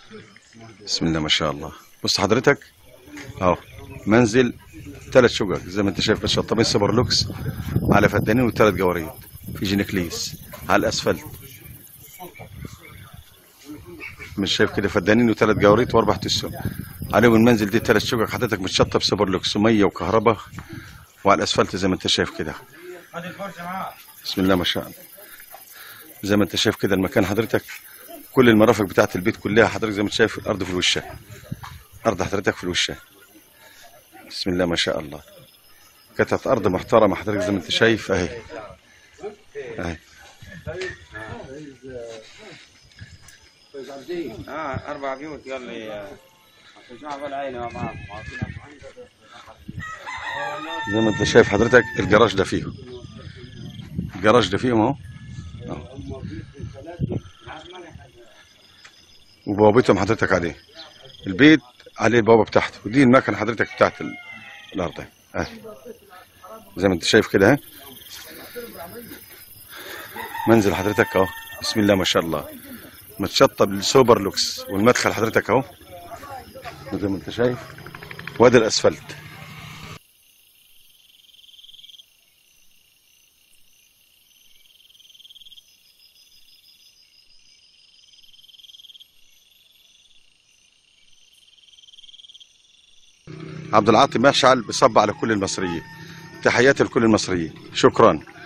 بسم الله ما شاء الله بص حضرتك اهو منزل ثلاث شقق زي ما انت شايف متشطبين سوبر لوكس على فدانين وثلاث جواريد في جنكليس على الاسفلت مش شايف كده فدانين وثلاث جواريد واربع تسهم عليهم المنزل دي ثلاث شقق حضرتك متشطب سوبر لوكس وميه وكهرباء وعلى الاسفلت زي ما انت شايف كده بسم الله ما شاء الله زي ما انت شايف كده المكان حضرتك كل المرافق بتاعت البيت كلها حضرتك زي ما انت شايف الارض في الوشه ارض حضرتك في الوشه بسم الله ما شاء الله قطعة ارض محترمه حضرتك زي ما انت شايف اهي اهي اه اربع بيوت قال لي شعب العين معاكم زي ما انت شايف حضرتك الجراج ده فيه الجراج ده فيهم اهو اهو. وبوابتهم حضرتك عليه البيت عليه البوابه بتاعته ودي المكنه حضرتك بتاعت ال- الارض اهي اهي. زي ما انت شايف كده اهي منزل حضرتك اهو بسم الله ما شاء الله متشطب السوبر لوكس والمدخل حضرتك اهو زي ما انت شايف وادي الاسفلت عبد العاطي مشعل بصب على كل المصريين تحياتي لكل المصريين شكرا